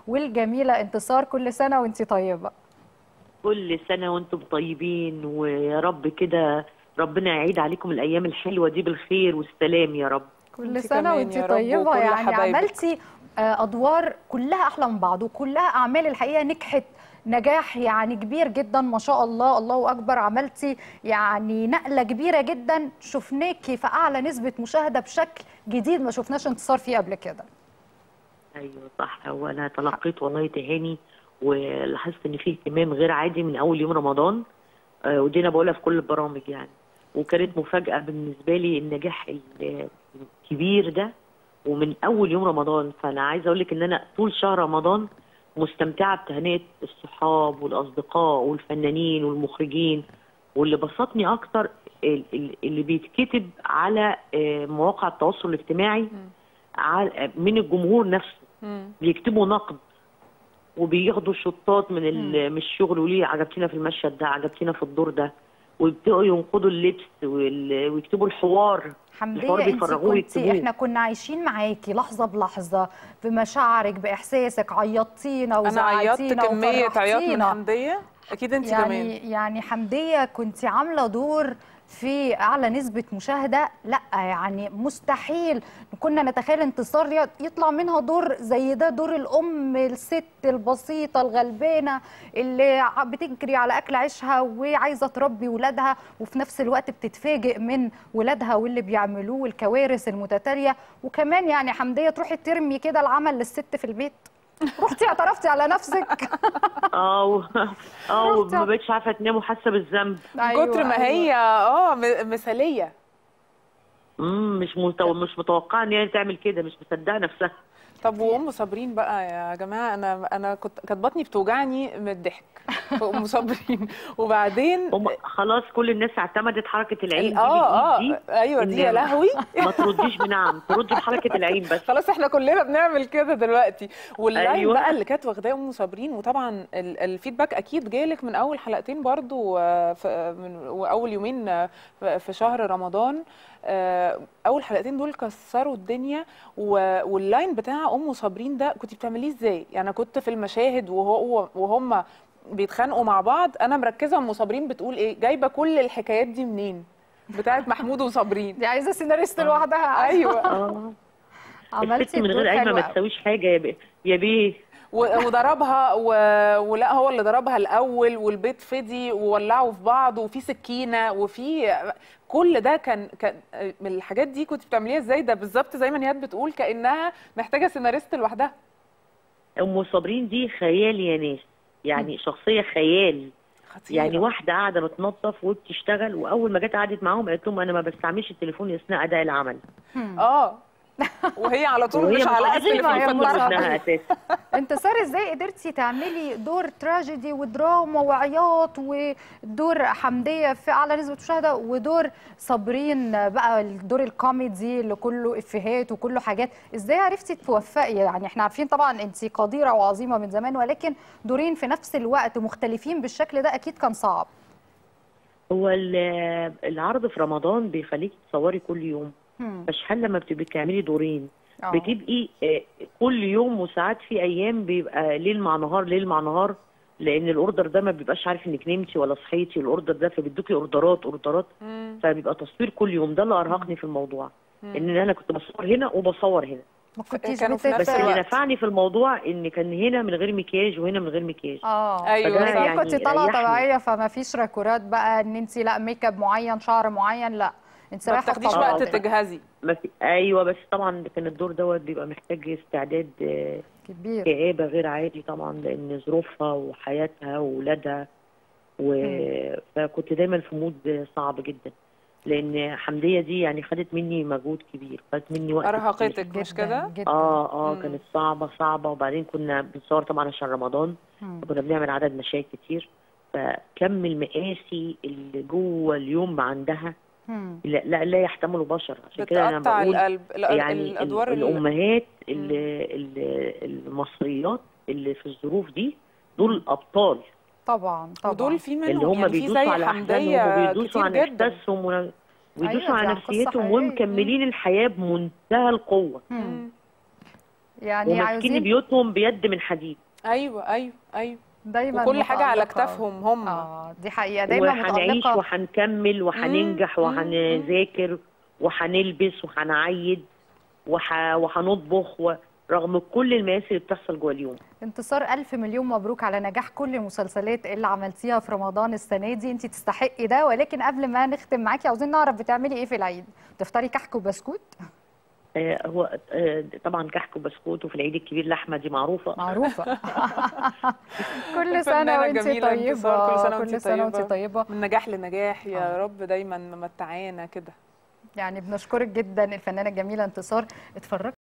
والجميله انتصار كل سنه وانت طيبه كل سنة وانتم طيبين ويا رب كده ربنا يعيد عليكم الأيام الحلوة دي بالخير والسلام يا رب كل انت سنه كمان وانت يا رب طيبه وكل يعني حبايبك. عملتي آه، ادوار كلها احلى من بعض وكلها اعمال الحقيقه نجحت نجاح يعني كبير جدا ما شاء الله الله اكبر عملتي يعني نقله كبيره جدا شفناكي في اعلى نسبه مشاهده بشكل جديد ما شفناش انتصار فيه قبل كده أيوة صح وأنا تلقيت والله تهاني ولاحظت إن في اهتمام غير عادي من أول يوم رمضان آه، ودي أنا بقولها في كل البرامج يعني وكانت مفاجأة بالنسبة لي النجاح الكبير ده ومن أول يوم رمضان فأنا عايزة أقول لك إن أنا طول شهر رمضان مستمتعة بتهنئة الصحاب والأصدقاء والفنانين والمخرجين واللي بسطني أكتر ال- ال- اللي بيتكتب على آه، مواقع التواصل الاجتماعي على- من الجمهور نفسه مم. بيكتبوا نقد وبياخدوا شطات من ال- من الشغل وليه عجبتينا في المشهد ده عجبتينا في الدور ده ويبداوا ينقدوا اللبس وال- ويكتبوا الحوار الحوار حمدية انت بيفرغوه كنتي ويكتبوه. احنا كنا عايشين معاكي لحظة بلحظة بمشاعرك بإحساسك عيطتينا انا عيطت وزعلتينا كميه عياط من وفرحتينا. حمديه اكيد انت كمان يعني يعني حمدية كنت عاملة دور في أعلى نسبة مشاهدة لا يعني مستحيل كنا نتخيل انتصار ي- يطلع منها دور زي ده دور الأم الست البسيطة الغلبانة اللي ع- بتجري على أكل عيشها وعايزة تربي ولادها وفي نفس الوقت بتتفاجئ من ولادها واللي بيعملوه والكوارث المتتالية وكمان يعني حمدية تروحي ترمي كده العمل للست في البيت رحتي اعترفتي على نفسك اه و- اه رحتي وما بقتش عارفه تنام وحاسه بالذنب من كتر ما هي اه م- مثاليه امم مش متو... مش متوقعه ان هي تعمل كده مش مصدقه نفسها طب وام صابرين بقى يا جماعه انا انا كنت كانت بطني بتوجعني من الضحك في ام صابرين وبعدين هم خلاص كل الناس اعتمدت حركه العين دي اه بالإيد اه دي ايوه دي يا إن لهوي ما ترديش بنعم تردي بحركه العين بس خلاص احنا كلنا بنعمل كده دلوقتي واللاين أيوة. بقى اللي كانت واخداه ام صابرين وطبعا ال- الفيدباك اكيد جالك من اول حلقتين برضو آه، ف- آه، من واول يومين آه، ف- في شهر رمضان آه، اول حلقتين دول كسروا الدنيا و- واللاين بتاع ام صابرين ده كنت بتعمليه ازاي يعني انا كنت في المشاهد وهو وهم بيتخانقوا مع بعض انا مركزه ام صابرين بتقول ايه جايبه كل الحكايات دي منين بتاعت محمود وصابرين دي عايزه سيناريست لوحدها ايوه اه عملتي الست من الدور غير قايمه حلو ما قوي. تساويش حاجه يا بيه يا بيه و- وضربها و... ولا هو اللي ضربها الاول والبيت فدي وولعوا في بعض وفي سكينه وفي كل ده كان كان من الحاجات دي كنت بتعمليها ازاي ده بالظبط زي ما نياد بتقول كانها محتاجه سيناريست لوحدها ام صابرين دي خيال يا ناس يعني شخصيه خيال خطيره يعني واحده قاعده بتنظف وبتشتغل واول ما جت قعدت معاهم قالت لهم انا ما بستعملش التليفون اثناء اداء العمل اه وهي على طول وهي مش على عظيمة التليفون يا في أم الدراسة. صابرين. ابنها اساسا انتصار ازاي قدرتي تعملي دور تراجيدي ودراما وعياط ودور حمديه في اعلى نسبه مشاهده ودور صابرين بقى الدور الكوميدي اللي كله افيهات وكله حاجات ازاي عرفتي توفقي يعني احنا عارفين طبعا انت قديره وعظيمه من زمان ولكن دورين في نفس الوقت مختلفين بالشكل ده اكيد كان صعب هو ال- العرض في رمضان بيخليك تصوري كل يوم هم. فشحال لما بتبقي بتعملي دورين آه. بتبقي آه، كل يوم وساعات في ايام بيبقى ليل مع نهار ليل مع نهار لان الاوردر ده ما بيبقاش عارف انك نمتي ولا صحيتي الاوردر ده فبيدوكي اوردرات اوردرات مم. فبيبقى تصوير كل يوم ده اللي ارهقني في الموضوع ان انا كنت بصور هنا وبصور هنا ما كنتيش كانوا في بتت- نفس بس اللي الوقت. نفعني في الموضوع ان كان هنا من غير مكياج وهنا من غير مكياج اه ايوه فده صح. يعني يعني كنت طالعه ريحني. طبيعيه فما فيش ريكورات بقى ان انت لا ميك اب معين شعر معين لا انت ما رايحه بتاخديش بطبيعتك. وقت تجهزي ما في ايوه بس طبعا كان الدور دوت بيبقى محتاج استعداد آه، كبير كآبة غير عادي طبعا لأن ظروفها وحياتها وولادها و... فكنت دايما في مود صعب جدا لأن حمدية دي يعني خدت مني مجهود كبير خدت مني وقت كتير. ارهقتك مش جداً، كده جدا اه اه مم. كانت صعبة صعبة وبعدين كنا بنصور طبعا عشان رمضان مم. فكنا بنعمل عدد مشاهد كتير فكم المقاسي اللي جوه اليوم عندها مم. لا لا, لا يحتمله بشر عشان كده انا بتقطع بقول القلب ال- يعني الادوار ال- ال- الامهات اللي اللي المصريات اللي في الظروف دي دول ابطال طبعا طبعا ودول في منهم اللي هم يعني في بيدوسوا زي على احزانهم حمديه وبيدوسوا كتير على جدا احساسهم ون- ويدوسوا أيوة، دي على عن قصة نفسيتهم حقيقية. ومكملين الحياه بمنتهى القوه مم. مم. يعني وماسكين عاوزين بيوتهم بيد من حديد ايوه ايوه ايوه دايما وكل حاجه على متألقة. اكتافهم هم اه دي حقيقه دايما وهنعيش متعلقه وهنكمل وهننجح مم. وهنذاكر وهنلبس وهنعيد وح... وهنطبخ و... رغم كل المآسي اللي بتحصل جوه اليوم انتصار ألف مليون مبروك على نجاح كل المسلسلات اللي عملتيها في رمضان السنة دي انت تستحقي ده ولكن قبل ما نختم معاكي عاوزين نعرف بتعملي ايه في العيد تفطري كحك وبسكوت آه هو آه طبعا كحك وبسكوت وفي العيد الكبير لحمه دي معروفه معروفة كل سنة الفنانة وانت جميلة انتصار، طيبة كل سنة وانت كل سنة وانت طيبة. طيبة من نجاح لنجاح يا آه. رب دايما ممتعانا كده يعني بنشكرك جدا الفنانة الجميلة انتصار اتفرجت